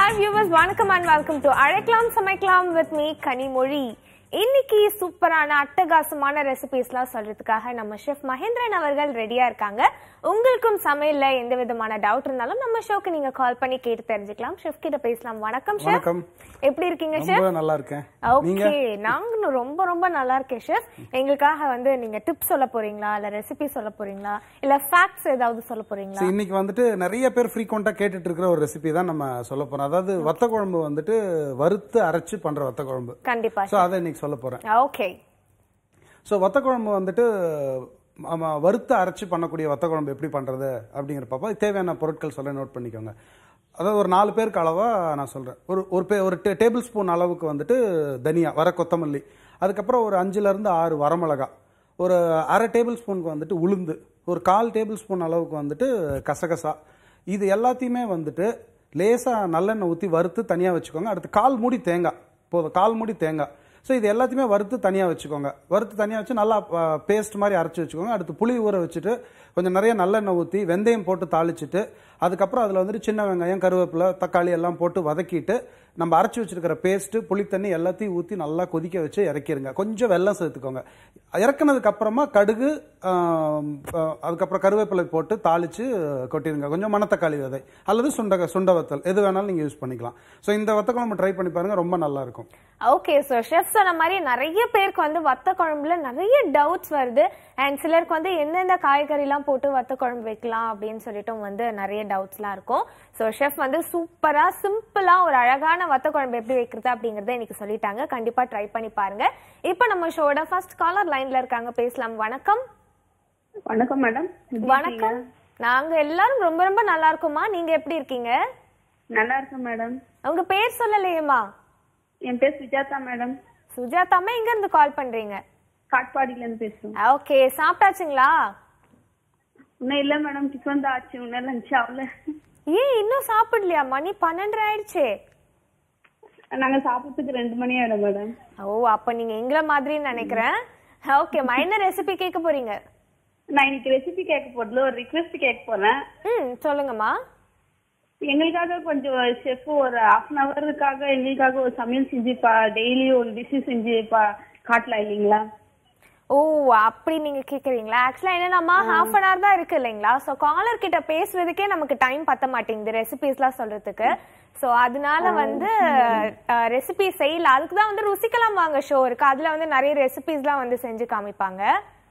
Hi viewers வணக்கம் and welcome to அழைக்கலாம் சமைக்கலாம் வித் மீ கனிமொழி இன்னைக்கு சூப்பரான அட்டகாசமான ரெசிபிஸ்லாம் சொல்றதுக்காக நம்ம ஷெஃப் மகேந்திரன் அவர்கள் ரெடியா இருக்காங்க உங்களுக்கும் சமையல்ல எந்த விதமான டவுட் இருந்தாலும் நம்ம ஷோக்கு நீங்க கால் பண்ணி கேட்டு தெரிஞ்சுக்கலாம் ஷெஃப் கிட்ட பேசலாம் வணக்கம் ஷெஃப் வணக்கம். எப்படி இருக்கீங்க ஷெஃப் ரொம்ப நல்லா இருக்கேன் நீங்க ஓகே நாங்களும் ரொம்ப ரொம்ப நல்லா இருக்கேன் ஷெஃப் எங்களுக்காக வந்து நீங்க டிப்ஸ் சொல்ல போறீங்களா இல்ல ரெசிபி சொல்ல போறீங்களா இல்ல ஃபேக்ட்ஸ் ஏதாவது சொல்ல போறீங்களா சரி, இன்னைக்கு வந்துட்டு நிறைய பேர் ஃப்ரீக்வெண்டா கேட்டுட்டு இருக்கிற ஒரு ரெசிபி தான் நம்ம சொல்ல போறோம் அதாவது வத்த குழம்பு வந்துட்டு வறுத்து அரைச்சு பண்ற வத்த குழம்பு கண்டிப்பா சோ அதை இன்னைக்கு சொல்ல போறேன் ஓகே சோ வத்த குழம்பு வந்துட்டு ஆமா வறுத்து அரைச்சு பண்ணக்கூடிய வத்த குழம்பு எப்படி பண்றது அப்படிங்கிற பாப்பா தேவையான பொருட்கள் சொல்ல நோட் பண்ணிக்கோங்க அதாவது ஒரு நாலு பேருக்கு அளவா நான் சொல்றேன் ஒரு ஒரு பே ஒரு டேபிள் ஸ்பூன் அளவுக்கு வந்துட்டு தனியா வர கொத்தமல்லி அதுக்கப்புறம் ஒரு அஞ்சுல இருந்து ஆறு வரமிளகா ஒரு அரை டேபிள் ஸ்பூனுக்கு வந்துட்டு உளுந்து ஒரு கால் டேபிள் ஸ்பூன் அளவுக்கு வந்துட்டு கசகசா இது எல்லாத்தையுமே வந்துட்டு லேசா நல்லெண்ணெய் ஊற்றி வறுத்து தனியாக வச்சுக்கோங்க அடுத்து கால் மூடி தேங்காய் போதும் கால் மூடி தேங்காய் ஸோ இது எல்லாத்தையுமே வறுத்து தனியாக வச்சுக்கோங்க வறுத்து தனியாக வச்சு நல்லா பேஸ்ட் மாதிரி அரைச்சி வச்சுக்கோங்க அடுத்து புளி ஊற வச்சுட்டு கொஞ்சம் நிறைய நல்லெண்ணெய் ஊற்றி வெந்தயம் போட்டு தாளிச்சிட்டு அதுக்கப்புறம் அதில் வந்துட்டு சின்ன வெங்காயம் கருவேப்பிலை தக்காளி எல்லாம் போட்டு வதக்கிட்டு நம்ம அரைச்சி வச்சிருக்கிற பேஸ்ட் புளித்தண்ணி எல்லாத்தையும் ஊற்றி நல்லா கொதிக்க வச்சு இறக்கிருங்க கொஞ்சம் வெல்லம் சேர்த்துக்கோங்க இறக்குனதுக்கு அப்புறமா கடுகு ஆம், ஆ, அதுக்கப்புறம் கருவேப்பிலை போட்டு தாளிச்சு கொட்டிருங்க கொஞ்சம் மணத்தக்காளி விதை அல்லது சுண்ட சுண்ட வத்தல் எது வேணாலும் நீங்க யூஸ் பண்ணிக்கலாம் ஸோ இந்த வத்த குழம்பு ட்ரை பண்ணி பாருங்க ரொம்ப நல்லா இருக்கும் ஓகே ஸோ ஷெஃப் சொன்ன மாதிரி நிறைய பேருக்கு வந்து வத்த குழம்புல நிறைய டவுட்ஸ் வருது அண்ட் சிலருக்கு வந்து எந்தெந்த காய்கறிலாம் போட்டு வத்த குழம்பு வைக்கலாம் அப்படின்னு சொல்லிட்டும் வந்து நிறைய டவுட்ஸ்லாம் இருக்கும் ஸோ ஷெஃப் வந்து சூப்பரா சிம்பிளா ஒரு அழகான வத்த குழம்பு எப்படி வைக்கிறது அப்படிங்கறத இன்னைக்கு சொல்லிட்டாங்க கண்டிப்பா ட்ரை பண்ணி பாருங்க இப்போ நம்ம ஷோட ஃபர்ஸ்ட் காலர் லைன்ல இருக்காங்க பேசலாம் வணக்கம் வணக்கம் மேடம் வணக்கம் நாங்க எல்லாரும் ரொம்ப ரொம்ப நல்லா இருக்கோமா நீங்க எப்படி இருக்கீங்க நல்லா இருக்கேன் மேடம் உங்க பேர் சொல்லலையேம்மா என் பேர் சுஜாதா மேடம் சுஜாதாமா எங்க இருந்து கால் பண்றீங்க காட்பாடியில இருந்து பேசுறேன் ஓகே சாப்பிட்டாச்சுங்களா இன்னும் இல்ல மேடம் டிஃபன் தான் ஆச்சு இன்னும் லஞ்ச் ஆகல ஏன் இன்னும் சாப்பிடலையா மணி பன்னெண்டரை ஆயிடுச்சே நாங்க சாப்பிட்றதுக்கு ரெண்டு மணி ஆயிடும் மேடம் ஓ அப்ப நீங்க எங்கள மாதிரி நினைக்கிறேன் ஓகேம்மா என்ன ரெசிபி கேட்க போறீங்க நான் இன்னைக்கு ரெசிபி கேட்க போறதுல ஒரு ரிக்வெஸ்ட் கேட்க போறேன் ம் சொல்லுங்கம்மா எங்களுக்காக கொஞ்சம் செஃப் ஒரு ஹாஃப் அன் ஹவருக்காக எங்களுக்காக ஒரு சமையல் செஞ்சு டெய்லி ஒரு டிஷ் செஞ்சு பா- காட்டலாம் இல்லைங்களா ஓ அப்படி நீங்க கேக்குறீங்களா ஆக்சுவலா என்னன்னா ஹாஃப் அன் ஹவர் தான் இருக்கு இல்லைங்களா சோ காலர் கிட்ட பேசுறதுக்கே நமக்கு டைம் பத்த மாட்டேங்குது ரெசிபிஸ்லாம் சொல்றதுக்கு சோ அதனால வந்து ரெசிபி செய்யல அதுக்கு தான் வந்து ருசிக்கலாம் வாங்க ஷோ இருக்கு அதுல வந்து நிறைய ரெசிபிஸ்லாம் வந்து செஞ்சு காமிப்பாங்க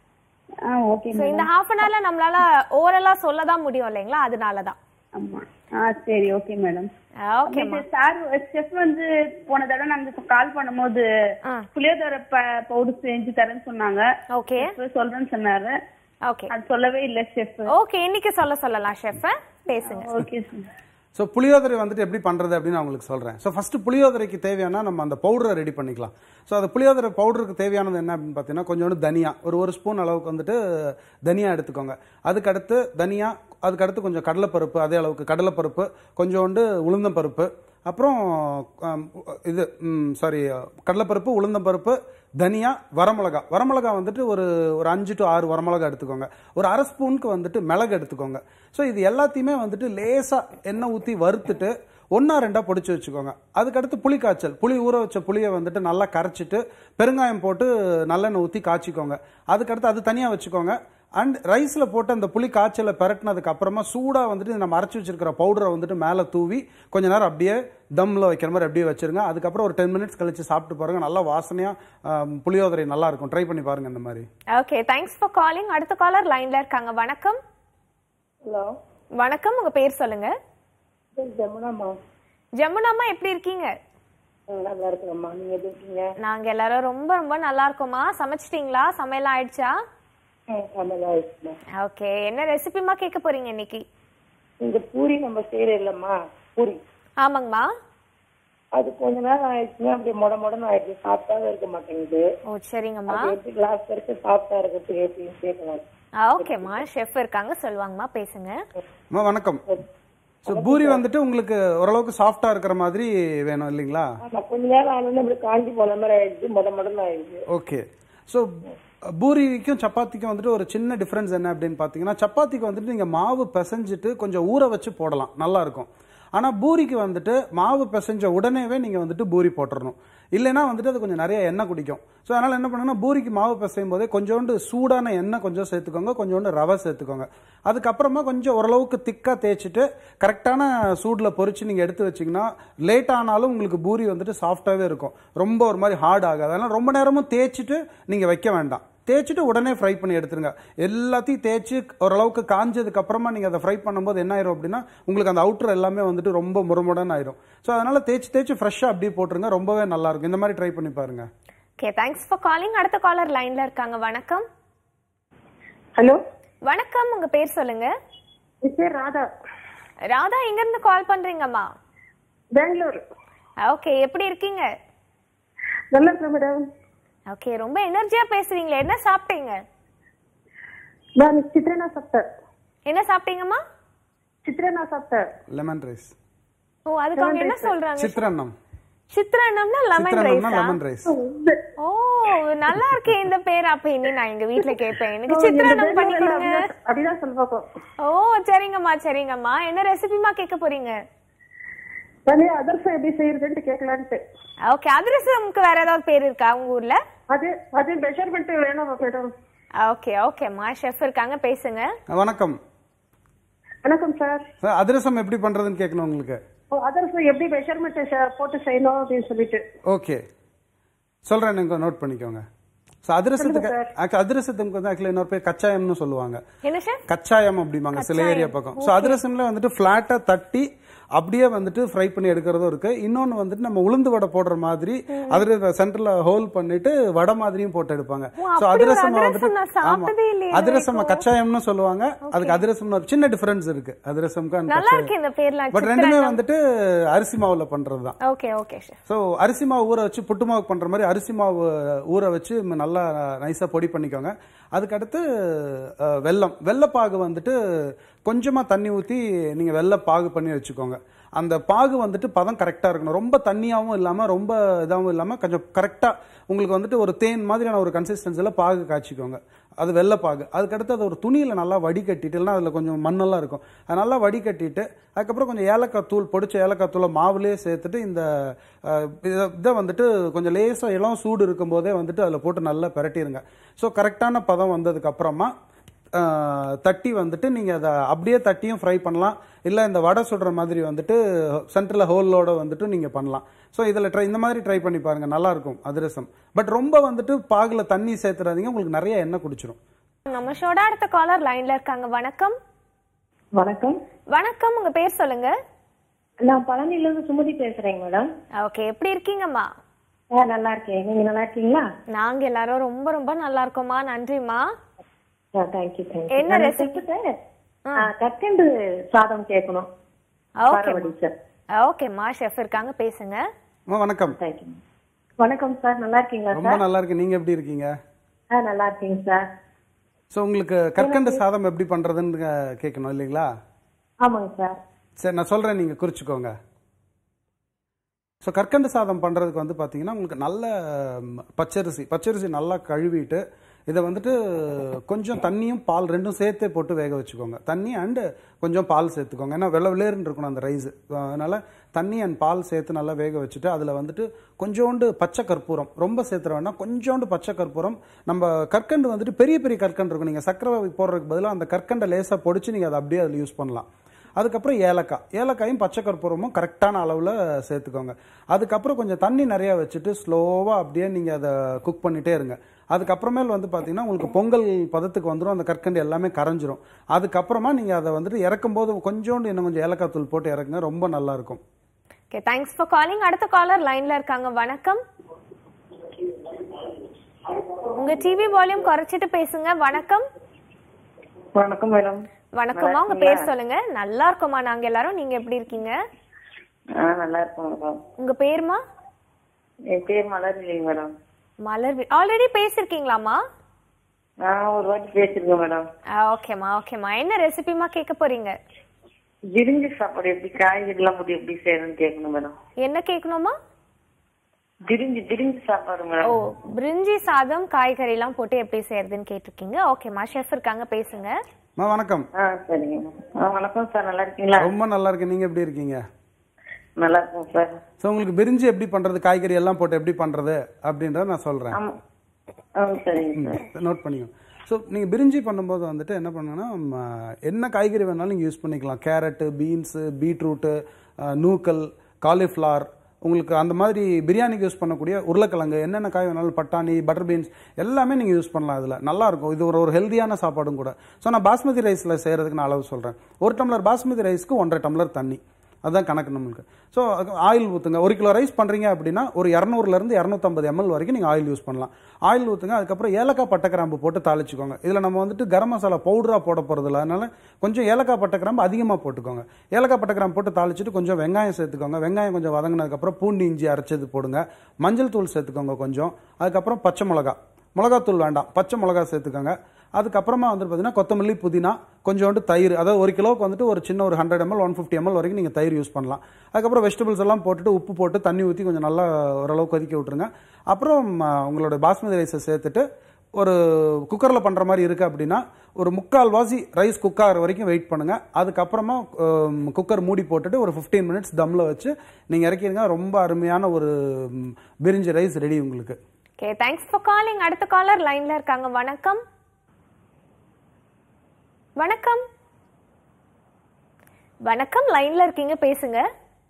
ஆ ஓகே சோ இந்த ஹாஃப் அன் ஹவர்ல நம்மளால ஓரலா சொல்ல தான் முடியும் இல்லைங்களா அதனால தான் ஆமா ஆ சரி ஓகே மேடம் ஓகேம்மா சார் செஃப் வந்து போன தடவை நாங்க கால் பண்ணும்போது ஆ. புளியோதரை பவுடர் செஞ்சு தரேன்னு சொன்னாங்க ஓகே chef சொல்றேன்னு சொன்னாரு ஓகே அது சொல்லவே இல்ல செஃப் ஓகே இன்னைக்கு சொல்ல சொல்லலாம் ஷெஃப் பேசுங்க ஓகே சார் ஸோ புளியோதரை வந்துட்டு எப்படி பண்ணுறது அப்படின்னு நான் உங்களுக்கு சொல்கிறேன் ஸோ ஃபஸ்ட்டு புளியோதரைக்கு தேவையான நம்ம அந்த பவுடரை ரெடி பண்ணிக்கலாம் ஸோ அந்த புளியோதரை பவுடருக்கு தேவையானது என்ன அப்படின்னு பார்த்தீங்கன்னா கொஞ்சோண்டு தனியா ஒரு ஒரு ஸ்பூன் அளவுக்கு வந்துட்டு தனியா எடுத்துக்கோங்க அதுக்கடுத்து தனியா அதுக்கடுத்து கொஞ்சம் கடலைப்பருப்பு அதே அளவுக்கு கடலைப்பருப்பு கொஞ்சோண்டு உளுந்தம்பருப்பு அப்புறம் ஆம், இது சாரி கடலைப்பருப்பு உளுந்தம்பருப்பு தனியா வரமிளகா வரமிளகா வந்துட்டு ஒரு ஒரு அஞ்சு டு ஆறு வரமிளகா எடுத்துக்கோங்க ஒரு அரை ஸ்பூனுக்கு வந்துட்டு மிளகு எடுத்துக்கோங்க ஸோ இது எல்லாத்தையுமே வந்துட்டு லேசா எண்ணெய் ஊற்றி வறுத்துட்டு ஒன்றா ரெண்டா பொடிச்சு வச்சுக்கோங்க அதுக்கடுத்து புளி காய்ச்சல் புளி ஊற வச்ச புளியை வந்துட்டு நல்லா கரைச்சிட்டு பெருங்காயம் போட்டு நல்லெண்ணெய் ஊற்றி காய்ச்சிக்கோங்க அதுக்கடுத்து அது தனியாக வச்சுக்கோங்க அண்ட் ரைஸில் போட்டு அந்த புளி காய்ச்சலை பெரட்டினதுக்கு அப்புறமா சூடாக வந்துட்டு நம்ம அரைச்சி வச்சிருக்கிற பவுடரை வந்துட்டு மேலே தூவி கொஞ்ச நேரம் அப்படியே தம்மில் வைக்கிற மாதிரி அப்படியே வச்சிருங்க அதுக்கப்புறம் ஒரு டென் மினிட்ஸ் கழிச்சு சாப்பிட்டு பாருங்க நல்லா வாசனையாக புளியோதரை நல்லா இருக்கும் ட்ரை பண்ணி பாருங்க இந்த மாதிரி ஓகே தேங்க்ஸ் ஃபார் காலிங் அடுத்த காலர் லைன்ல இருக்காங்க வணக்கம் ஹலோ வணக்கம் உங்க பேர் சொல்லுங்க ஜமுனாமா ஜமுனாமா எப்படி இருக்கீங்க நல்லா இருக்குங்கம்மா நீங்க எப்படி இருக்கீங்க நாங்க எல்லாரும் ரொம்ப ரொம்ப நல்லா இருக்கோமா சமைச்சிட்டீங்களா சமையல் ஆயிடுச்சா நல்லா இருக்குமா ஓகே என்ன ரெசிபிமா கேட்க போறீங்க இன்னைக்கு இந்த பூரி நம்ம செய்யற இல்லம்மா பூரி ஆமாங்கம்மா அது கொஞ்ச நேரம் ஆயிடுச்சுன்னா அப்படியே முட முடன்னு ஆயிடுச்சு சாப்பிட்டாவே இருக்க மாட்டேங்குது ஓ சரிங்கம்மா அது எப்படி கிளாஸ் வரைக்கும் சாப்பிட்டா இருக்கிறதுக்கு எப்படின்னு கேட்கலாம் ஓகேம்மா ஷெஃப் இருக்காங்க சொல்லுவாங்கம்மா பேசுங்க அம்மா வணக்கம் ஸோ பூரி வந்துட்டு உங்களுக்கு ஓரளவுக்கு சாஃப்டாக இருக்கிற மாதிரி வேணும் இல்லைங்களா ஆமா கொஞ்ச நேரம் ஆனோன்னு அப்படி காஞ்சி போன மாதிரி ஆயிடுச்சு முட முடன்னு ஆயிடுச்சு ஓகே ஸோ பூரிக்கும் சப்பாத்திக்கும் வந்துட்டு ஒரு சின்ன டிஃப்ரென்ஸ் என்ன அப்படின்னு பார்த்தீங்கன்னா சப்பாத்திக்கு வந்துட்டு நீங்கள் மாவு பிசைஞ்சிட்டு கொஞ்சம் ஊற வச்சு போடலாம் நல்லா இருக்கும் ஆனால் பூரிக்கு வந்துட்டு மாவு பிசைஞ்ச உடனேவே நீங்கள் வந்துட்டு பூரி போட்டுறணும் இல்லைன்னா வந்துட்டு அது கொஞ்சம் நிறைய எண்ணெய் குடிக்கும் ஸோ அதனால் என்ன பண்ணுங்கன்னா பூரிக்கு மாவு பிசையும் போதே கொஞ்சோண்டு சூடான எண்ணெய் கொஞ்சம் சேர்த்துக்கோங்க கொஞ்சோண்டு ரவை சேர்த்துக்கோங்க அதுக்கப்புறமா கொஞ்சம் ஓரளவுக்கு திக்காக தேய்ச்சிட்டு கரெக்டான சூடில் பொரிச்சு நீங்கள் எடுத்து வச்சிங்கன்னா லேட் ஆனாலும் உங்களுக்கு பூரி வந்துட்டு சாஃப்டாகவே இருக்கும் ரொம்ப ஒரு மாதிரி ஹார்ட் ஆகாது அதனால் ரொம்ப நேரமும் தேய்ச்சிட்டு நீங்கள் வைக்க வேண்டாம் தேய்ச்சிட்டு உடனே ஃப்ரை பண்ணி எடுத்துருங்க எல்லாத்தையும் தேய்ச்சி ஓரளவுக்கு காஞ்சதுக்கு அப்புறமா நீங்கள் அதை ஃப்ரை பண்ணும்போது என்ன ஆயிரும் அப்படின்னா உங்களுக்கு அந்த அவுட்டர் எல்லாமே வந்துட்டு ரொம்ப முரமுடன் ஆயிரும் ஸோ அதனால தேய்ச்சி தேய்ச்சி ஃப்ரெஷ்ஷாக அப்படியே போட்டுருங்க ரொம்பவே நல்லா இருக்கும் இந்த மாதிரி ட்ரை பண்ணி பாருங்க ஓகே தேங்க்ஸ் ஃபார் காலிங் அடுத்த காலர் லைன்ல இருக்காங்க வணக்கம் ஹலோ வணக்கம் உங்க பேர் சொல்லுங்க என் பேர் ராதா ராதா எங்க இருந்து கால் பண்றீங்கம்மா பெங்களூர் ஓகே எப்படி இருக்கீங்க நல்லா இருக்கேன் மேடம் ஓகே ரொம்ப எனர்ஜியா பேசுறீங்களே என்ன சாப்பிட்டீங்க நான் சித்ரனா சாப்பிட்டேன் என்ன சாப்பிட்டீங்கம்மா சித்ரனா சாப்பிட்டேன் லெமன் ரைஸ் ஓ அதுக்கு அவங்க என்ன சொல்றாங்க சித்திரன்னம் சித்திராண்ணம்னா லெமன் சித்திரன்னம்னா ரைஸா லெமன் ரைஸ் ஓ நல்லா இருக்கே இந்த பேர் அப்ப இனி நான் எங்க வீட்ல கேட்பேன் எனக்கு சித்திராண்ணம் பண்ணி கொடுங்க அப்படிதான் சொல்ல பார்ப்போம் ஓ சரிங்கம்மா சரிங்கம்மா என்ன ரெசிபிமா கேட்க போறீங்க நானே அதிரசம் எப்படி செய்யறதுன்னு கேட்கலான்ட்டு ஓகே அதிரசம்க்கு வேற ஏதாவது பேர் இருக்கா உங்க ஊர்ல அது அது மெஷர்மெண்ட் வேணும் மேடம் ஓகே ஓகேம்மா ஷெஃப் இருக்காங்க பேசுங்க வணக்கம் வணக்கம் சார் சார் அதிரசம் எப்படி பண்றதுன்னு கேட்கணும் உங்களுக்கு ஓ அதிரசம் எப்படி மெஷர்மெண்ட் போட்டு செய்யணும் அப்படின்னு சொல்லிட்டு ஓகே சொல்றேன் நீங்க நோட் பண்ணிக்கோங்க ஸோ அதிரசத்துக்கு actually அதிரசத்துக்கு வந்து ஆக்சுவலி இன்னொரு பேர் கச்சாயம்னு சொல்லுவாங்க என்ன ஷெஃப் கச்சாயம் அப்படிம்பாங்க சில ஏரியா பக்கம் ஸோ அதிரசம்ல வந்துட்டு ஃபிளாட்டா தட்டி அப்படியே வந்துட்டு ஃப்ரை பண்ணி எடுக்கிறதும் இருக்கு இன்னொன்னு வந்துட்டு நம்ம உளுந்து வடை போடுற மாதிரி அதுல சென்டர்ல ஹோல் பண்ணிட்டு வடை மாதிரியும் போட்டு எடுப்பாங்க ஸோ அப்படி ஒரு அதிரசம் அதிரசம் வந்துட்டு நான் சாப்பிட்டதே இல்லையே இது அதிரசம் கச்சாயம்னு சொல்லுவாங்க அதுக்கு அதிரசம் ஒரு சின்ன டிஃபரன்ஸ் இருக்கு அதிரசம்க்கு and நல்லா கச்சாயம் இருக்கு இந்த பேர்லாம் பட் ரெண்டுமே வந்துட்டு அரிசி மாவுல பண்றது தான் ஓகே ஓகே ஷெஃப் ஸோ அரிசி மாவு ஊற வச்சு புட்டு மாவு பண்ற மாதிரி அரிசி மாவு ஊற வச்சு ம- நல்லா நைஸா பொடி பண்ணிக்கோங்க அதுக்கடுத்து அஹ், வெல்லம் வெள்ளப்பாகு வந்துட்டு கொஞ்சமா தண்ணி ஊத்தி நீங்க வெள்ளப்பாகு பண்ணி வச்சுக்கோங்க அந்த பாகு வந்துட்டு பதம் கரெக்டா இருக்கணும் ரொம்ப தண்ணியாவும் இல்லாம ரொம்ப இதாகவும் இல்லாம கொஞ்சம் கரெக்டா உங்களுக்கு வந்துட்டு ஒரு தேன் மாதிரியான ஒரு கன்சிஸ்டன்சில பாகு காய்ச்சிக்கோங்க அது வெள்ளைப்பாகு அதுக்கடுத்து அதை ஒரு துணியில நல்லா வடிகட்டிட்டு இல்லைன்னா அதுல கொஞ்சம் மண்ணெல்லாம் இருக்கும் அது நல்லா வடிகட்டிட்டு அதுக்கப்புறம் கொஞ்சம் ஏலக்காய் தூள் பொடிச்ச ஏலக்காய் தூளை மாவுலேயே சேர்த்துட்டு இந்த அஹ், இத- இதை வந்துட்டு கொஞ்சம் லேசா இளம் சூடு இருக்கும்போதே வந்துட்டு அதில் போட்டு நல்லா பிரட்டிருங்க ஸோ கரெக்டான பதம் வந்ததுக்கு அப்புறமா அஹ், தட்டி வந்துட்டு நீங்கள் அதை அப்படியே தட்டியும் ஃப்ரை பண்ணலாம் இல்லை இந்த வடை சுடுற மாதிரி வந்துட்டு சென்டரில் ஹோலோட வந்துட்டு நீங்கள் பண்ணலாம் ஸோ இதில் ட்ரை இந்த மாதிரி ட்ரை பண்ணி பாருங்க நல்லா இருக்கும் அதிரசம் பட் ரொம்ப வந்துட்டு பாகில் தண்ணி சேர்த்துறாதீங்க உங்களுக்கு நிறைய எண்ணெய் குடிச்சிரும் நம்ம ஷோட அடுத்த காலர் லைன்ல இருக்காங்க வணக்கம் வணக்கம் வணக்கம் உங்க பேர் சொல்லுங்க நான் பழனில இருந்து சுமதி பேசுறேங்க மேடம் ஓகே எப்படி இருக்கீங்கம்மா நல்லா இருக்கேன் நீங்க நல்லா இருக்கீங்களா நாங்க எல்லாரும் ரொம்ப ரொம்ப நல்லா இருக்கோம்மா நன்றிம்மா தேங்க்யூ என்ன recipe? தேங்க்யூ கற்கண்டு சாதம் கேட்கணும் ஓகே பாரவடி சார் ஓகேம்மா ஷெஃப் இருக்காங்க பேசுங்க அம்மா, வணக்கம் தேங்க்யூ வணக்கம் சார் நல்லா இருக்கீங்களா ரொம்ப சார் நல்லா இருக்கு நீங்க எப்படி இருக்கீங்க ஆ நல்லா இருக்கீங்க சார் ஸோ உங்களுக்கு கற்கண்டு சாதம் எப்படி பண்றதுன்னு அஹ், கேட்கணும் இல்லைங்களா ஆமாங்க சார் சரி நான் சொல்றேன் நீங்க குறிச்சுக்கோங்க ஸோ கற்கண்டு சாதம் பண்றதுக்கு வந்து பாத்தீங்கன்னா உங்களுக்கு நல்ல ம், பச்சரிசி பச்சரிசி நல்லா கழுவிட்டு இதை வந்துட்டு கொஞ்சம் தண்ணியும் பால் ரெண்டும் சேர்த்தே போட்டு வேக வச்சுக்கோங்க தண்ணி அண்டு கொஞ்சம் பால் சேர்த்துக்கோங்க ஏன்னா வெள்ளை வெள்ளேர்னு இருக்கணும் அந்த ரைஸ் அதனால தண்ணி அண்ட் பால் சேர்த்து நல்லா வேக வச்சுட்டு அதில் வந்துட்டு கொஞ்சோண்டு பச்சை கற்பூரம் ரொம்ப சேர்த்துற வேண்டாம் கொஞ்சோண்டு பச்சை கற்பூரம் நம்ம கற்கண்டு வந்துட்டு பெரிய பெரிய கற்கண்டு இருக்கும் நீங்கள் சக்கரை போடுறதுக்கு பதிலாக அந்த கற்கண்டை லேசாக பொடிச்சு நீங்கள் அதை அப்படியே அதில் யூஸ் பண்ணலாம் அதுக்கப்புறம் ஏலக்காய் ஏலக்காயும் பச்சை கற்பூரமும் கரெக்டான அளவில் சேர்த்துக்கோங்க அதுக்கப்புறம் கொஞ்சம் தண்ணி நிறையா வச்சுட்டு ஸ்லோவாக அப்படியே நீங்கள் அதை குக் பண்ணிட்டே இருங்க அதுக்கப்புறமேல் வந்து பார்த்தீங்கன்னா உங்களுக்கு பொங்கல் பதத்துக்கு வந்துடும் அந்த கற்கண்டு எல்லாமே கரைஞ்சிரும் அதுக்கப்புறமா நீங்கள் அதை வந்துட்டு இறக்கும் போது கொஞ்சோண்டு இன்னும் கொஞ்சம் ஏலக்காய் தூள் போட்டு இறக்குங்க ரொம்ப நல்லா இருக்கும் ஓகே தேங்க்ஸ் ஃபார் காலிங் அடுத்த காலர் லைன்ல இருக்காங்க வணக்கம் உங்க டிவி வால்யூம் குறைச்சிட்டு பேசுங்க வணக்கம் வணக்கம் மேடம் வணக்கம்மா உங்க பேர் சொல்லுங்க நல்லா இருக்கோமா நாங்க எல்லாரும் நீங்க எப்படி இருக்கீங்க ஆ நல்லா இருக்கோம் மேடம் உங்க பேருமா என் பேர் மலர் இல்லைங்க மேடம் மலர் ஆல்ரெடி பேசிருக்கீங்களாமா நான் ஒரு வாட்டி பேசிருக்கேன் மேடம் ஓகேம்மா ஓகேம்மா என்ன ரெசிபிமா கேட்க போறீங்க விரிஞ்சு சாப்பாடு எப்படி காய்கறிலாம் போட்டு எப்படி செய்யறதுன்னு கேட்கணும் மேடம் என்ன கேட்கணுமா விரிஞ்சு விரிஞ்சு சாப்பாடு ஓ மேடம் பிரிஞ்சி சாதம் காய்கறி எல்லாம் போட்டு எப்படி செய்யறதுன்னு கேட்டிருக்கீங்க ஓகேம்மா ஷெஃப் இருக்காங்க பேசுங்க அம்மா வணக்கம் ஆ சரிங்க மேடம் ஆ வணக்கம் சார் நல்லா இருக்கீங்களா ரொம்ப நல்லா இருக்கு நீங்க எப்படி இருக்கீங்க நல்லா இருக்கும் சார் ஸோ உங்களுக்கு பிரிஞ்சி எப்படி பண்றது காய்கறி எல்லாம் போட்டு எப்படி பண்றது அப்படின்றத நான் சொல்றேன் ஆமா ஆ சரிங்க சார் நோட் பண்ணிக்கோங்க ஸோ நீங்கள் பிரிஞ்சி பண்ணும்போது வந்துட்டு என்ன பண்ணுங்கன்னா ம, என்ன காய்கறி வேணாலும் நீங்கள் யூஸ் பண்ணிக்கலாம் கேரட்டு பீன்ஸு பீட்ரூட்டு நூக்கல் காலிஃப்ளவர் உங்களுக்கு அந்த மாதிரி பிரியாணிக்கு யூஸ் பண்ணக்கூடிய உருளைக்கிழங்கு என்னென்ன காய் வேணாலும் பட்டாணி பட்டர் பீன்ஸ் எல்லாமே நீங்கள் யூஸ் பண்ணலாம் இதில் நல்லா இருக்கும் இது ஒரு ஒரு ஹெல்தியான சாப்பாடும் கூட ஸோ நான் பாஸ்மதி ரைஸில் செய்கிறதுக்கு நான் அளவு சொல்கிறேன் ஒரு டம்ளர் பாஸ்மதி ரைஸ்க்கு ஒன்றரை டம்ளர் தண்ணி அதுதான் கணக்கு நம்மளுக்கு ஸோ ஆயில் ஊற்றுங்க ஒரு கிலோ ரைஸ் பண்ணுறீங்க அப்படின்னா ஒரு இரநூறுலேருந்து இரநூத்தம்பது எம்எல் வரைக்கும் நீங்கள் ஆயில் யூஸ் பண்ணலாம் ஆயில் ஊற்றுங்க அதுக்கப்புறம் ஏலக்காய் பட்டை கிராம்பு போட்டு தாளிச்சுக்கோங்க இதில் நம்ம வந்துட்டு கரம் மசாலா பவுடராக போட போகிறதில்ல அதனால கொஞ்சம் ஏலக்காய் பட்டை கிராம்பு அதிகமாக போட்டுக்கோங்க ஏலக்காய் பட்டை கிராம்பு போட்டு தாளிச்சிட்டு கொஞ்சம் வெங்காயம் சேர்த்துக்கோங்க வெங்காயம் கொஞ்சம் வதங்கினதுக்கப்புறம் பூண்டு இஞ்சி அரைச்சது போடுங்க மஞ்சள் தூள் சேர்த்துக்கோங்க கொஞ்சம் அதுக்கப்புறம் பச்சை மிளகா மிளகாத்தூள் வேண்டாம் பச்சை மிளகா சேர்த்துக்கோங்க அதுக்கப்புறமா வந்துட்டு பார்த்தீங்கன்னா கொத்தமல்லி புதினா கொஞ்சோண்டு தயிர் அதாவது ஒரு கிலோவுக்கு வந்துட்டு ஒரு சின்ன ஒரு hundred ML one fifty ML வரைக்கும் நீங்கள் தயிர் யூஸ் பண்ணலாம் அதுக்கப்புறம் வெஜிடபிள்ஸ் எல்லாம் போட்டுட்டு உப்பு போட்டு தண்ணி ஊற்றி கொஞ்சம் நல்லா ஓரளவு கொதிக்க விட்டுருங்க அப்புறம் ஆ, உங்களோட பாஸ்மதி ரைஸை சேர்த்துட்டு ஒரு குக்கரில் பண்ணுற மாதிரி இருக்குது அப்படின்னா ஒரு முக்கால் வாசி ரைஸ் குக் ஆகிற வரைக்கும் வெயிட் பண்ணுங்க அதுக்கப்புறமா குக்கர் மூடி போட்டுட்டு ஒரு 15 மினிட்ஸ் தம்மில் வச்சு நீங்கள் இறக்கிடுங்க ரொம்ப அருமையான ஒரு ம், பிரிஞ்சி ரைஸ் ரெடி உங்களுக்கு ஓகே தேங்க்ஸ் ஃபார் காலிங் அடுத்த காலர் லைன்ல இருக்காங்க வணக்கம் வணக்கம் வணக்கம் லைன்ல இருக்கீங்க பேசுங்க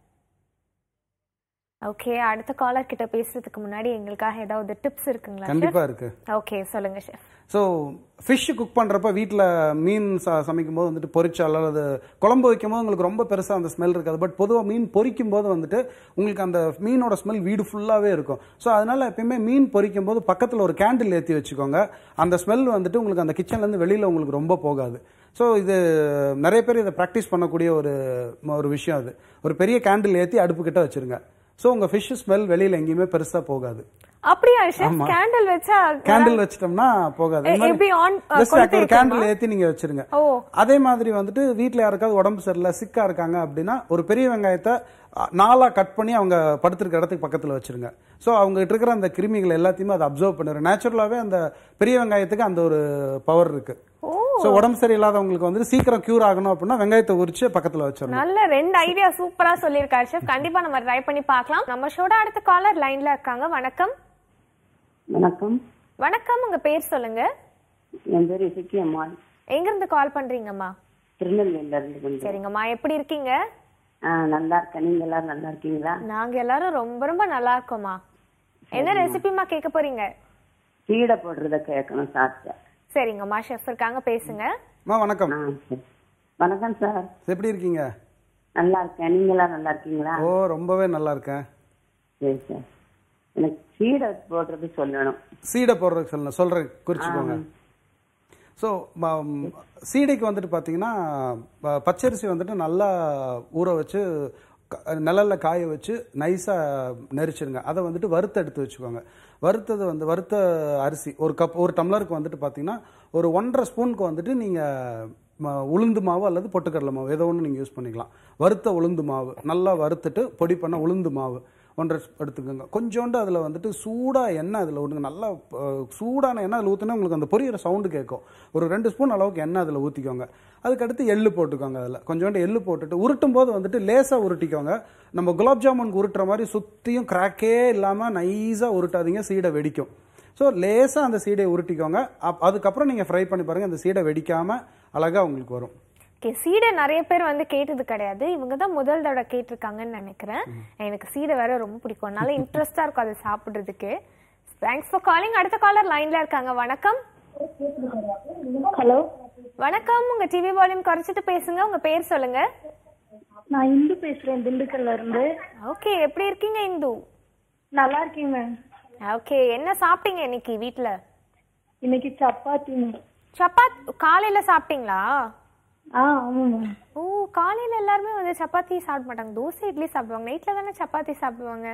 ஓகே அடுத்த காலர் கிட்ட பேசுறதுக்கு முன்னாடி எங்களுக்காக ஏதாவது டிப்ஸ் இருக்குங்களா கண்டிப்பாக இருக்குது ஓகே சொல்லுங்க ஷெஃப் ஸோ ஃபிஷ் குக் பண்ணுறப்ப வீட்டில் மீன் ச சமைக்கும் போது வந்துட்டு பொரிச்சால் அல்லது குழம்பு வைக்கும் போது உங்களுக்கு ரொம்ப பெருசாக அந்த ஸ்மெல் இருக்காது பட் பொதுவாக மீன் பொரிக்கும் போது வந்துட்டு உங்களுக்கு அந்த மீனோட ஸ்மெல் வீடு ஃபுல்லாகவே இருக்கும் ஸோ அதனால எப்பயுமே மீன் பொரிக்கும் போது பக்கத்தில் ஒரு கேண்டில் ஏற்றி வச்சுக்கோங்க அந்த ஸ்மெல் வந்துட்டு உங்களுக்கு அந்த கிச்சன்லேருந்து வெளியில் உங்களுக்கு ரொம்ப போகாது ஸோ இது நிறைய பேர் இதை ப்ராக்டிஸ் பண்ணக்கூடிய ஒரு ஒரு விஷயம் அது ஒரு பெரிய கேண்டில் ஏற்றி அடுப்பு கிட்ட வச்சிருங்க ஸோ உங்கள் ஃபிஷ் ஸ்மெல் வெளியில் எங்கேயுமே பெருசாக போகாது அப்படியா ஷெஃப் கேண்டில் வச்சா கேண்டில் வச்சிட்டோம்னா போகாது எ- அது மாதிரி எப்படி on, அ, just கொளுத்தி ஒரு வைக்கணுமா? கேண்டில் ஏத்தி நீங்க வச்சிருங்க ஓ. அதே மாதிரி வந்துட்டு வீட்ல யாருக்காவது உடம்பு சரியில்லை சிக்கா இருக்காங்க அப்படின்னா ஒரு பெரிய வெங்காயத்தை அ, நாலா கட் பண்ணி அவங்க படுத்திருக்க இடத்துக்கு பக்கத்துல வச்சிருங்க சோ அவங்க கிட்ட இருக்கிற அந்த கிருமிகள் எல்லாத்தையுமே அதை அப்சர்வ் பண்ணிடும் நேச்சுரலாவே அந்த பெரிய வெங்காயத்துக்கு அந்த ஒரு பவர் இருக்கு ஓ சோ உடம்பு சரியில்லாதவங்களுக்கு வந்து சீக்கிரம் கியூர் ஆகணும் அப்படின்னா வெங்காயத்தை உரிச்சு பக்கத்துல வச்சிடணும் நல்ல ரெண்டு ஐடியா சூப்பரா சொல்லியிருக்காரு ஷெஃப் கண்டிப்பா நம்ம ட்ரை பண்ணி பார்க்கலாம் நம்ம ஷோட அடுத்த காலர் லைன்ல இருக்காங்க வணக்கம் வணக்கம் வணக்கம் உங்க பேர் சொல்லுங்க என் பேர் இசக்கி அம்மாள் எங்க இருந்து கால் பண்றீங்கம்மா திருநெல்வேலியில இருந்து பண்றேன் சரிங்கம்மா எப்படி இருக்கீங்க ஆ நல்லா இருக்கேன் நீங்க எல்லாரும் நல்லா இருக்கீங்களா நாங்க எல்லாரும் ரொம்ப ரொம்ப நல்லா இருக்கோம்மா என்ன ரெசிபிமா கேட்க போறீங்க கீடை போடுறத கேட்கணும் சாப்பிட்டேன் சரிங்கம்மா ஷெஃப் இருக்காங்க பேசுங்க அம்மா வணக்கம் ஆ சரி வணக்கம் சார் எப்படி இருக்கீங்க நல்லா இருக்கேன் நீங்க எல்லாம் நல்லா இருக்கீங்களா ஓ ரொம்பவே நல்லா இருக்கேன் சரி சார் எனக்கு கீடை போடுறது சொல்லணும் சீடை போடுறதுக்கு சொல்ல சொல்றேன் குறிச்சுக்கோங்க ஸோ சீடைக்கு வந்துட்டு பார்த்தீங்கன்னா ப- பச்சரிசி வந்துட்டு நல்லா ஊற வச்சு க- நிழல்ல காய வச்சு நைஸாக நெரிச்சிருங்க அதை வந்துட்டு வறுத்து எடுத்து வச்சுக்கோங்க வறுத்தது வந்து வறுத்த அரிசி ஒரு கப் ஒரு டம்ளருக்கு வந்துட்டு பார்த்தீங்கன்னா ஒரு ஒன்றரை ஸ்பூனுக்கு வந்துட்டு நீங்கள் உளுந்து மாவு அல்லது பொட்டுக்கடலை மாவு ஏதோ ஒன்று நீங்கள் யூஸ் பண்ணிக்கலாம் வறுத்த உளுந்து மாவு நல்லா வறுத்துட்டு பொடி பண்ண உளுந்து மாவு ஒன்றரை ஸ்பூ- எடுத்துக்கோங்க கொஞ்சோண்டு அதில் வந்துட்டு சூடாக எண்ணெய் அதில் விடுங்க நல்லா அஹ், சூடான எண்ணெய் அதில் ஊற்றினா உங்களுக்கு அந்த பொரியிற சவுண்டு கேட்கும் ஒரு ரெண்டு ஸ்பூன் அளவுக்கு எண்ணெய் அதில் ஊற்றிக்கோங்க அதுக்கடுத்து எள்ளு போட்டுக்கோங்க அதில் கொஞ்சோண்டு எள்ளு போட்டுட்டு உருட்டும் போது வந்துட்டு லேசாக உருட்டிக்கோங்க நம்ம குலாப் ஜாமுனுக்கு உருட்டுற மாதிரி சுற்றியும் கிராக்கே இல்லாமல் நைஸாக உருட்டாதீங்க சீடை வெடிக்கும் ஸோ லேசாக அந்த சீடையை உருட்டிக்கோங்க அப் அதுக்கப்புறம் நீங்கள் ஃப்ரை பண்ணி பாருங்கள் அந்த சீடை வெடிக்காமல் அழகாக உங்களுக்கு வரும் ஓகே சீடை நிறைய பேர் வந்து கேட்டது கிடையாது இவங்க தான் முதல் தடவை கேட்டிருக்காங்கன்னு நினைக்கிறேன் எனக்கு சீடை வேற ரொம்ப பிடிக்கும் அதனால இன்ட்ரெஸ்டா இருக்கும் அதை சாப்பிடுறதுக்கு தேங்க்ஸ் ஃபார் காலிங் அடுத்த காலர் லைன்ல இருக்காங்க வணக்கம் ஹலோ வணக்கம் உங்க டிவி வால்யூம் குறைச்சிட்டு பேசுங்க உங்க பேர் சொல்லுங்க நான் இந்து பேசுறேன் திண்டுக்கல்ல இருந்து ஓகே எப்படி இருக்கீங்க இந்து நல்லா இருக்கீங்க ஓகே என்ன சாப்பிட்டீங்க இன்னைக்கு வீட்ல இன்னைக்கு சப்பாத்தி சப்பாத் காலையில சாப்பிட்டீங்களா ஆ ஆமாங்க ஓ காலையில எல்லாருமே வந்து சப்பாத்தி சாப்பிட மாட்டாங்க தோசை இட்லி சாப்பிடுவாங்க நைட்ல தானே சப்பாத்தி சாப்பிடுவாங்க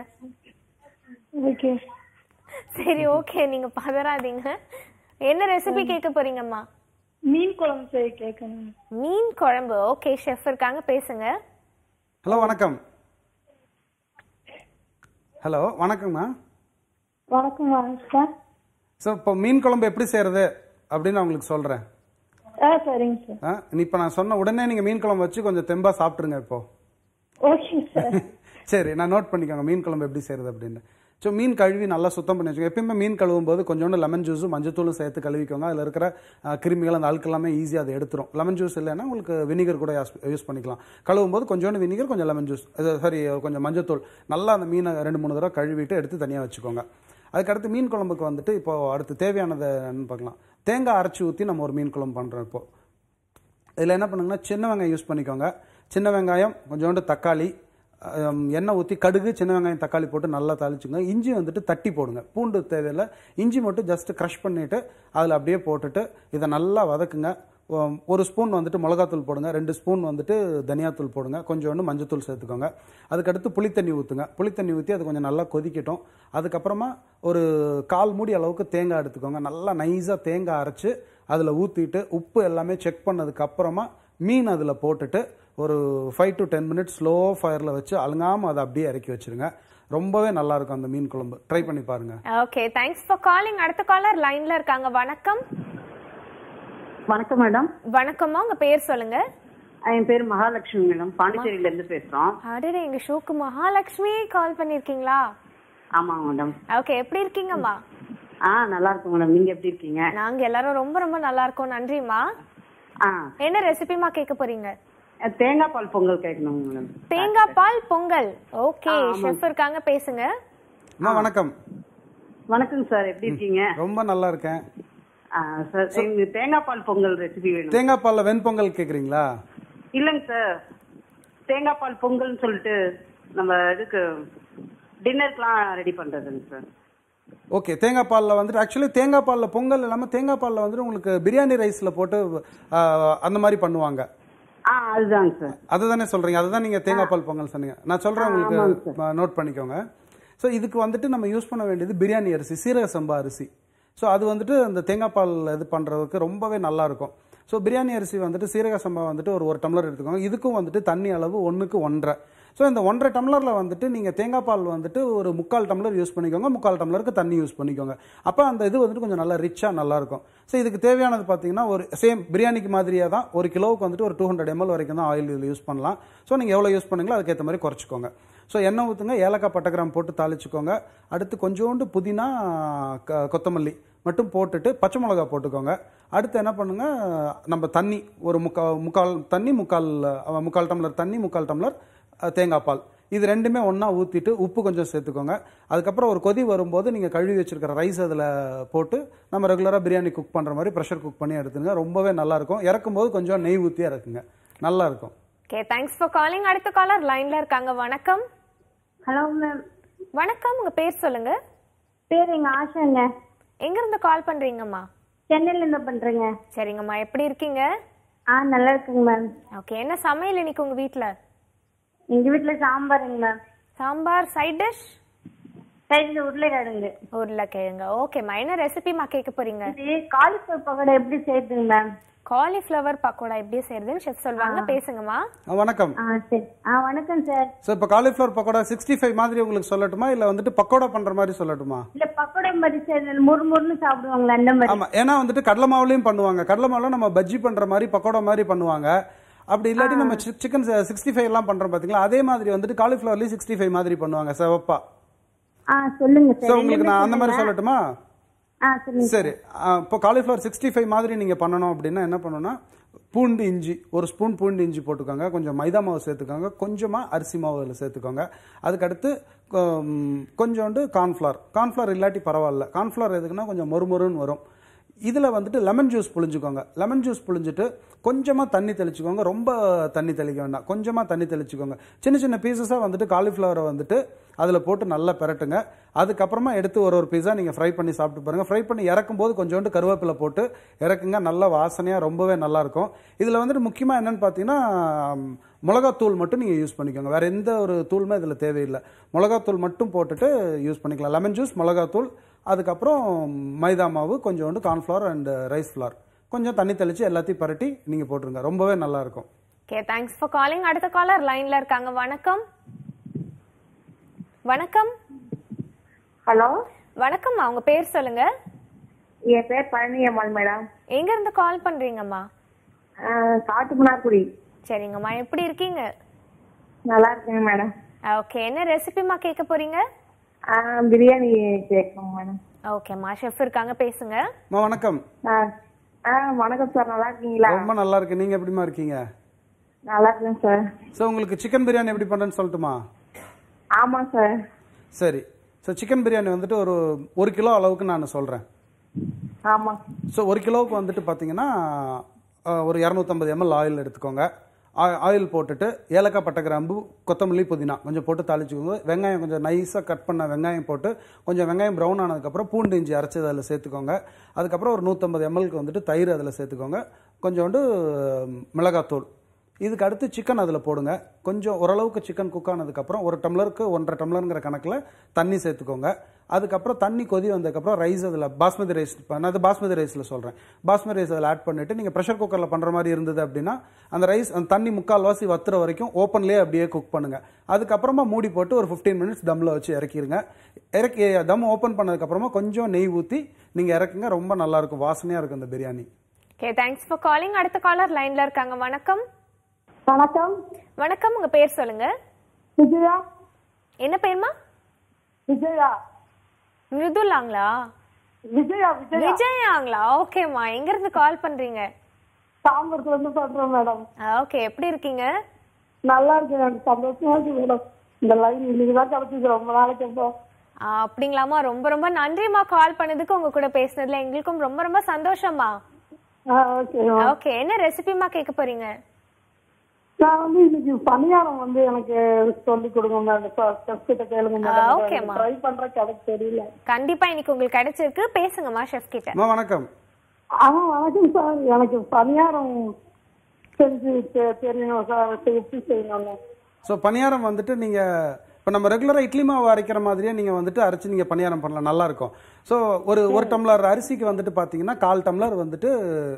ஓகே சரி ஓகே நீங்க பதறாதீங்க என்ன ரெசிபி கேட்க போறீங்கம்மா மீன் குழம்பு செய்ய கேட்கணும் மீன் குழம்பு ஓகே ஷெஃப் இருக்காங்க பேசுங்க ஹலோ வணக்கம் ஹலோ வணக்கம்மா வணக்கம் வணக்கம் சார் ஸோ இப்போ மீன் குழம்பு எப்படி செய்யறது அப்படின்னு நான் உங்களுக்கு சொல்கிறேன் ஆ சரிங்க சார் ஆ இப்போ நான் சொன்ன உடனே நீங்கள் மீன் குழம்பு வச்சு கொஞ்சம் தெம்பா சாப்பிட்ருங்க இப்போ ஓகே சார் சரி நான் நோட் பண்ணிக்கோங்க மீன் குழம்பு எப்படி செய்யறது அப்படின்னு ஸோ மீன் கழுவி நல்லா சுத்தம் பண்ணி வச்சுக்கோங்க எப்பயுமே மீன் கழுவும் போது கொஞ்சோண்டு லெமன் ஜூஸும் மஞ்சத்தூளும் சேர்த்து கழுவிக்கோங்க அதில் இருக்கிற அஹ், கிருமிகள் அந்த அழுக்கு எல்லாமே ஈஸியாக அதை எடுத்துரும் லெமன் ஜூஸ் இல்லைன்னா உங்களுக்கு வினிகர் கூட யூஸ் பண்ணிக்கலாம் கழுவும் போது கொஞ்சோண்டு வினிகர் கொஞ்சம் லெமன் ஜூஸ் சாரி கொஞ்சம் மஞ்சத்தூள் நல்லா அந்த மீனை ரெண்டு மூணு தடவை கழுவிட்டு எடுத்து தனியாக வச்சுக்கோங்க அதுக்கடுத்து மீன் குழம்புக்கு வந்துட்டு இப்போ அடுத்து தேவையானதை என்னன்னு பார்க்கலாம் தேங்காய் அரைச்சி ஊற்றி நம்ம ஒரு மீன் குழம்பு பண்ணுறோம் இப்போ இதில் என்ன பண்ணுங்கன்னா சின்ன வெங்காயம் யூஸ் பண்ணிக்கோங்க சின்ன வெங்காயம் கொஞ்சோண்டு தக்காளி ஹம், எண்ணெய் ஊற்றி கடுகு சின்ன வெங்காயம் தக்காளி போட்டு நல்லா தாளிச்சுங்க இஞ்சி வந்துட்டு தட்டி போடுங்க பூண்டு தேவையில்லை இஞ்சி மட்டும் ஜஸ்ட் க்ரஷ் பண்ணிவிட்டு அதில் அப்படியே போட்டுட்டு இதை நல்லா வதக்குங்க உம், ஒரு ஸ்பூன் வந்துட்டு மிளகாத்தூள் போடுங்க ரெண்டு ஸ்பூன் வந்துட்டு தனியாத்தூள் போடுங்க கொஞ்சோண்டு மஞ்சத்தூள் சேர்த்துக்கோங்க அதுக்கடுத்து புளித்தண்ணி ஊற்றுங்க புளித்தண்ணி ஊற்றி அது கொஞ்சம் நல்லா கொதிக்கட்டும் அதுக்கப்புறமா ஒரு கால் மூடி அளவுக்கு தேங்காய் எடுத்துக்கோங்க நல்லா நைஸாக தேங்காய் அரைச்சு அதில் ஊற்றிட்டு உப்பு எல்லாமே செக் பண்ணதுக்கு அப்புறமா மீன் அதில் போட்டுட்டு ஒரு five to ten minutes slow ஃபயரில் வச்சு அழுங்காமல் அதை அப்படியே இறக்கி வச்சிருங்க ரொம்பவே நல்லா இருக்கும் அந்த மீன் குழம்பு ட்ரை பண்ணி பாருங்க ஓகே தேங்க்ஸ் ஃபார் காலிங் அடுத்த காலர் லைன்ல இருக்காங்க வணக்கம் வணக்கம் மேடம் வணக்கம்மா உங்க பேர் சொல்லுங்க என் பேர் மகாலட்சுமி மேடம் பாண்டிச்சேரியில இருந்து பேசுறோம் அடடே எங்க ஷோக்கு மகாலட்சுமி கால் பண்ணிருக்கீங்களா ஆமாங்க மேடம் ஓகே எப்படி இருக்கீங்கம்மா ஆ நல்லா இருக்கும் மேடம் நீங்க எப்படி இருக்கீங்க நாங்க எல்லாரும் ரொம்ப ரொம்ப நல்லா இருக்கோம் நன்றிம்மா ஆ என்ன ரெசிபிமா கேட்க போறீங்க தேங்காய் பால் பொங்கல் கேட்கணும் மேடம் தேங்காய் பால் பொங்கல் ஓகே ஷெஃப் இருக்காங்க பேசுங்க அம்மா வணக்கம் வணக்கம் சார் எப்படி இருக்கீங்க ரொம்ப நல்லா இருக்கேன் ஆ, சார் எங்களுக்கு தேங்காய் பால் பொங்கல் ரெசிபி வேணும் தேங்காய் பாலில் வெண்பொங்கல் கேட்குறீங்களா இல்லைங்க சார் தேங்காய் பால் பொங்கல்னு சொல்லிட்டு நம்ம இதுக்கு டின்னருக்குலாம் ரெடி பண்றதுங்க சார் ஓகே தேங்காய் பாலில் வந்துட்டு ஆக்சுவலி தேங்காய் பாலில் பொங்கல் இல்லாமல் தேங்காய் பாலில் வந்துட்டு உங்களுக்கு பிரியாணி ரைஸில் போட்டு ஆ, அந்த மாதிரி பண்ணுவாங்க ஆ அதுதாங்க சார் அதுதானே சொல்றீங்க அதுதான் நீங்க தேங்காய் பால் பொங்கல் சொன்னீங்க நான் சொல்றேன் உங்களுக்கு நோட் பண்ணிக்கோங்க ஸோ இதுக்கு வந்துட்டு நம்ம யூஸ் பண்ண வேண்டியது பிரியாணி அரிசி சீரக சம்பா அரிசி ஸோ அது வந்துட்டு அந்த தேங்காய் பால் இது பண்றதுக்கு ரொம்பவே நல்லா இருக்கும் ஸோ பிரியாணி அரிசி வந்துட்டு சீரக சம்பா வந்துட்டு ஒரு ஒரு டம்ளர் எடுத்துக்கோங்க இதுக்கும் வந்துட்டு தண்ணி அளவு ஒன்றுக்கு ஒன்றரை ஸோ இந்த ஒன்றரை டம்ளரில் வந்துட்டு நீங்கள் தேங்காய் பால் வந்துட்டு ஒரு முக்கால் டம்ளர் யூஸ் பண்ணிக்கோங்க முக்கால் டம்ளருக்கு தண்ணி யூஸ் பண்ணிக்கோங்க அப்போ அந்த இது வந்துட்டு கொஞ்சம் நல்லா ரிச்சாக நல்லா இருக்கும் ஸோ இதுக்கு தேவையானது பார்த்தீங்கன்னா ஒரு சேம் பிரியாணிக்கு மாதிரியே தான் ஒரு கிலோவுக்கு வந்துட்டு ஒரு டூ ஹண்ட்ரட் எம்எல் வரைக்கும் தான் ஆயில் இதில் யூஸ் பண்ணலாம் ஸோ நீங்கள் எவ்வளோ யூஸ் பண்ணுங்களோ அதுக்கேற்ற மாதிரி குறைச்சிக்கோங்க ஸோ எண்ணெய் ஊற்றுங்க ஏலக்காய் பட்டகிராம் போட்டு தாளிச்சுக்கோங்க அடுத்து கொஞ்சோண்டு புதினா க- கொத்தமல்லி மட்டும் போட்டுட்டு பச்சை மிளகா போட்டுக்கோங்க அடுத்து என்ன பண்ணுங்க நம்ம தண்ணி ஒரு முக்கால் முக்கால் தண்ணி முக்கால் அஹ், முக்கால் டம்ளர் தண்ணி முக்கால் டம்ளர் அஹ், தேங்காய் பால் இது ரெண்டுமே ஒன்றா ஊற்றிட்டு உப்பு கொஞ்சம் சேர்த்துக்கோங்க அதுக்கப்புறம் ஒரு கொதி வரும்போது நீங்கள் கழுவி வச்சிருக்கிற ரைஸ் அதில் போட்டு நம்ம ரெகுலராக பிரியாணி குக் பண்ணுற மாதிரி ப்ரெஷர் குக் பண்ணி எடுத்துங்க ரொம்பவே நல்லா இருக்கும் இறக்கும்போது கொஞ்சம் நெய் ஊற்றி இறக்குங்க நல்லா இருக்கும் ஓகே தேங்க்ஸ் ஃபார் காலிங் அடுத்த காலர் லைன்ல இருக்காங்க வணக்கம் ஹலோ மேம் வணக்கம் உங்க பேர் சொல்லுங்க பேர் எங்க ஆஷாங்க எங்க இருந்து கால் பண்றீங்கம்மா சென்னையில இருந்து பண்றேங்க சரிங்கம்மா எப்படி இருக்கீங்க ஆ நல்லா இருக்குங்க மேம் ஓகே என்ன சமையல் இன்னைக்கு உங்க வீட்ல எங்க வீட்ல சாம்பாருங்க மேம் சாம்பார் சைட் டிஷ் சைடுல உருளைக்கிழங்கு உருளைக்கிழங்கு ஓகேம்மா என்ன ரெசிபிமா கேட்க போறீங்க இது காலிஃபிளவர் பக்கோடா எப்படி செய்யுதுங்க மேம் காலிஃப்ளவர் பக்கோடா எப்படி செய்யறதுன்னு ஷெஃப் சொல்வாங்க பேசுங்கம்மா அஹ், வணக்கம் ஆ சரி ஆ வணக்கம் சார் ஸோ இப்போ காலிஃப்ளவர் பக்கோடா சிக்ஸ்டி ஃபைவ் மாதிரி உங்களுக்கு சொல்லட்டுமா இல்லை வந்துட்டு பக்கோடா பண்ணுற மாதிரி சொல்லட்டுமா இல்ல பக்கோடா மாதிரி செய்யுது முறு முறுன்னு சாப்பிடுவாங்களா அந்த மாதிரி ஆமா ஏன்னா வந்துட்டு கடலை மாவுலையும் பண்ணுவாங்க கடலை மாவுல நம்ம பஜ்ஜி பண்ற மாதிரி பக்கோடா மாதிரி பண்ணுவாங்க அப்படி இல்லாட்டி நம்ம சிக்கன் சிக்ஸ்டி ஃபைவ் எல்லாம் பண்றோம் பாத்தீங்களா அதே மாதிரி வந்துட்டு காலிஃபிளவர்லயும் சிக்ஸ்டி ஃபைவ் மாதிரி பண்ணுவாங்க சிவப்பா ஆ சொல்லுங்க ஸோ சார் உங்களுக்கு நான் அந்த மாதிரி சொல்லட்டுமா ஆ சொல்லுங்க சரி ஆ, இப்போ காலிஃப்ளவர் சிக்ஸ்டி ஃபைவ் மாதிரி நீங்கள் பண்ணணும் அப்படின்னா என்ன பண்ணணும்னா பூண்டு இஞ்சி ஒரு ஸ்பூன் பூண்டு இஞ்சி போட்டுக்கோங்க கொஞ்சம் மைதா மாவு சேர்த்துக்கோங்க கொஞ்சமாக அரிசி மாவு அதில் சேர்த்துக்கோங்க அதுக்கடுத்து கொ- கொஞ்சோண்டு கார்ன்ஃப்ளவர் கார்ன்ஃப்ளவர் இல்லாட்டி பரவாயில்ல கார்ன்ஃப்ளவர் எதுக்குன்னா கொஞ்சம் மொறுமொறுன்னு வரும் இதில் வந்துட்டு லெமன் ஜூஸ் புழிஞ்சுக்கோங்க லெமன் ஜூஸ் புழிஞ்சிட்டு கொஞ்சமாக தண்ணி தெளிச்சுக்கோங்க ரொம்ப தண்ணி தெளிக்க வேண்டாம் கொஞ்சமாக தண்ணி தெளிச்சுக்கோங்க சின்ன சின்ன பீசஸாக வந்துட்டு காலிஃப்ளவரை வந்துட்டு அதில் போட்டு நல்லா பெரட்டுங்க அதுக்கப்புறமா எடுத்து ஒரு ஒரு பீஸா நீங்கள் ஃப்ரை பண்ணி சாப்பிட்டு பாருங்கள் ஃப்ரை பண்ணி இறக்கும் போது கொஞ்சோண்டு கருவேப்பிலை போட்டு இறக்குங்க நல்ல வாசனையாக ரொம்பவே நல்லா இருக்கும் இதில் வந்துட்டு முக்கியமாக என்னன்னு பார்த்தீங்கன்னா ம், மிளகாத்தூள் மட்டும் நீங்கள் யூஸ் பண்ணிக்கோங்க வேற எந்த ஒரு தூளுமே இதில் தேவையில்லை மிளகாத்தூள் மட்டும் போட்டுட்டு யூஸ் பண்ணிக்கலாம் லெமன் ஜூஸ் மிளகாத்தூள் அதுக்கப்புறம் மைதா மாவு கொஞ்சோண்டு கார்ன்ஃப்ளவர் அண்ட் ரைஸ் ஃப்ளார் கொஞ்சம் தண்ணி தெளித்து எல்லாத்தையும் பரட்டி நீங்கள் போட்டுருங்க ரொம்பவே நல்லா இருக்கும் ஓகே தேங்க்ஸ் ஃபார் காலிங் அடுத்த காலர் லைன்ல இருக்காங்க வணக்கம் வணக்கம் ஹலோ வணக்கம்மா உங்க பேர் சொல்லுங்க என் பேர் பழனியம்மாள் மேடம் எங்க இருந்து கால் பண்றீங்கம்மா காட்டுமன்னார்குடி சரிங்கம்மா எப்படி இருக்கீங்க நல்லா இருக்கேங்க மேடம் ஓகே என்ன ரெசிபிமா கேட்க போறீங்க ஆ, பிரியாணி கேட்கணும் மேடம் ஓகேம்மா ஷெஃப் இருக்காங்க பேசுங்க அம்மா வணக்கம் ஆ ஆ வணக்கம் சார் நல்லா இருக்கீங்களா ரொம்ப நல்லா இருக்கு நீங்க எப்படிமா இருக்கீங்க நல்லா இருக்கேன் சார் ஸோ உங்களுக்கு சிக்கன் பிரியாணி எப்படி பண்றேன்னு சொல்லட்டுமா ஆமா சார் சரி ஸோ சிக்கன் பிரியாணி வந்துட்டு ஒரு ஒரு கிலோ அளவுக்கு நான் சொல்றேன் ஆமா ஸோ ஒரு கிலோவுக்கு வந்துட்டு பார்த்தீங்கன்னா அஹ், ஒரு இரநூத்தம்பது எம்எல் ஆயில் எடுத்துக்கோங்க ஆ- ஆயில் போட்டுட்டு ஏலக்காய் பட்டை கிராம்பு கொத்தமல்லி புதினா கொஞ்சம் போட்டு தாளிச்சுக்கோங்க வெங்காயம் கொஞ்சம் நைஸாக கட் பண்ண வெங்காயம் போட்டு கொஞ்சம் வெங்காயம் ப்ரௌன் ஆனதுக்கப்புறம் பூண்டு இஞ்சி அரைச்சது அதில் சேர்த்துக்கோங்க அதுக்கப்புறம் ஒரு நூற்றம்பது எம்எல்க்கு வந்துட்டு தயிர் அதில் சேர்த்துக்கோங்க கொஞ்சோண்டு ம், மிளகாத்தூள் இதுக்கு அடுத்து சிக்கன் அதில் போடுங்க கொஞ்சம் ஓரளவுக்கு சிக்கன் குக் ஆனதுக்கப்புறம் ஒரு டம்ளருக்கு ஒன்றரை டம்ளருங்கிற கணக்கில் தண்ணி சேர்த்துக்கோங்க அதுக்கப்புறம் தண்ணி கொதி வந்ததுக்கப்புறம் ரைஸ் அதில் பாஸ்மதி ரைஸ் நான் அது பாஸ்மதி ரைஸில் சொல்கிறேன் பாஸ்மதி ரைஸ் அதில் ஆட் பண்ணிவிட்டு நீங்கள் ப்ரெஷர் குக்கரில் பண்ணுற மாதிரி இருந்தது அப்படின்னா அந்த ரைஸ் அந்த தண்ணி முக்கால்வாசி வத்துற வரைக்கும் ஓப்பன்லேயே அப்படியே குக் பண்ணுங்கள் அதுக்கப்புறமா மூடி போட்டு ஒரு ஃபிஃப்டீன் மினிட்ஸ் தம்மில் வச்சு இறக்கிருங்க இறக்கி தம் ஓப்பன் பண்ணதுக்கப்புறமா கொஞ்சம் நெய் ஊற்றி நீங்கள் இறக்குங்க ரொம்ப நல்லாயிருக்கும் வாசனையாக இருக்கும் இந்த biryani okay thanks for calling அடுத்த காலர் லைன்ல இருக்காங்க வணக்கம் வணக்கம் வணக்கம் உங்க பேர் சொல்லுங்க விஜயா என்ன பேர்மா விஜயா மிருதுலாங்களா விஜயா விஜயா விஜயாங்களா ஓகேம்மா எங்க இருந்து கால் பண்றீங்க தாம்பரத்துல இருந்து பண்றேன் மேடம் ஓகே எப்படி இருக்கீங்க நல்லா இருக்கு எனக்கு சந்தோஷமா இருக்கு மேடம் இந்த லைன் இன்னைக்கு தான் கிடைச்சிது ரொம்ப நாளைக்கு அப்புறம் ஆ, அப்படிங்களாம்மா ரொம்ப ரொம்ப நன்றிம்மா கால் பண்ணதுக்கு உங்க கூட பேசுனதுல எங்களுக்கும் ரொம்ப ரொம்ப சந்தோஷமா ஆ ஓகே ஓகே என்ன ரெசிபிமா கேட்க போறீங்க நான் வந்து இன்னைக்கு பணியாரம் வந்து எனக்கு சொல்லி கொடுங்க மேடம் செஃப் கிட்ட கேளுங்க ஆ, மேடம் ஓகேம்மா. ட்ரை பண்றதுக்கு எனக்கு தெரியல கண்டிப்பா இன்னைக்கு உங்களுக்கு கிடைச்சிருக்கு பேசுங்கம்மா ஷெஃப் கிட்ட அம்மா வணக்கம் ஆ வணக்கம் சார் எனக்கு பணியாரம் செஞ்சு தெ- தெரியணும் சார் எப்படி செய்யணும்னு ஸோ பணியாரம் வந்துட்டு நீங்கள் இப்போ நம்ம ரெகுலராக இட்லி மாவு அரைக்கிற மாதிரியே நீங்கள் வந்துட்டு அரைச்சி நீங்கள் பணியாரம் பண்ணலாம் நல்லா இருக்கும் ஸோ ஒரு ஒரு டம்ளர் அரிசிக்கு வந்துட்டு பார்த்தீங்கன்னா கால் டம்ளர் வந்துட்டு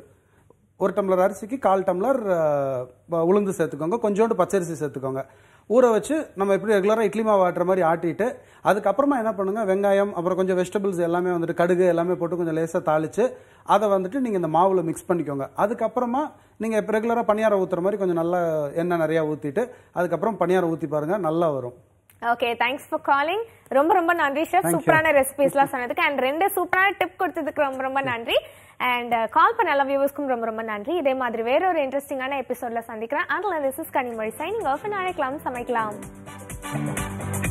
ஒரு டம்ளர் அரிசிக்கு கால் டம்ளர் அஹ், ப- உளுந்து சேர்த்துக்கோங்க கொஞ்சோண்டு பச்சரிசி சேர்த்துக்கோங்க ஊற வச்சு நம்ம எப்படி ரெகுலராக இட்லி மாவு ஆட்டுற மாதிரி ஆட்டிட்டு அதுக்கப்புறமா என்ன பண்ணுங்க வெங்காயம் அப்புறம் கொஞ்சம் வெஜிடபிள்ஸ் எல்லாமே வந்துட்டு கடுகு எல்லாமே போட்டு கொஞ்சம் லேசாக தாளிச்சு அதை வந்துட்டு நீங்கள் இந்த மாவில் மிக்ஸ் பண்ணிக்கோங்க அதுக்கப்புறமா நீங்கள் இப்போ ரெகுலராக பணியாரம் ஊற்றுற மாதிரி கொஞ்சம் நல்லா எண்ணெய் நிறையா ஊற்றிட்டு அதுக்கப்புறம் பணியாரம் ஊற்றி பாருங்கள் நல்லா வரும் ஓகே தேங்க்ஸ் ஃபார் காலிங் ரொம்ப ரொம்ப நன்றி ஷெஃப் சூப்பரான ரெசிபிஸ்லாம் சொன்னதுக்கு அண்ட் ரெண்டு சூப்பரான டிப் கொடுத்ததுக்கு ரொம்ப ரொம்ப நன்றி அண்ட் கால் பண்ண எல்லா வியூவர்ஸ்க்கும் ரொம்ப ரொம்ப நன்றி இதே மாதிரி வேற ஒரு இன்ட்ரெஸ்டிங்கான எபிசோட்ல சந்திக்கிறேன் அதில் this is Kanimozhi signing off நாளைக்கலாம் சமைக்கலாம்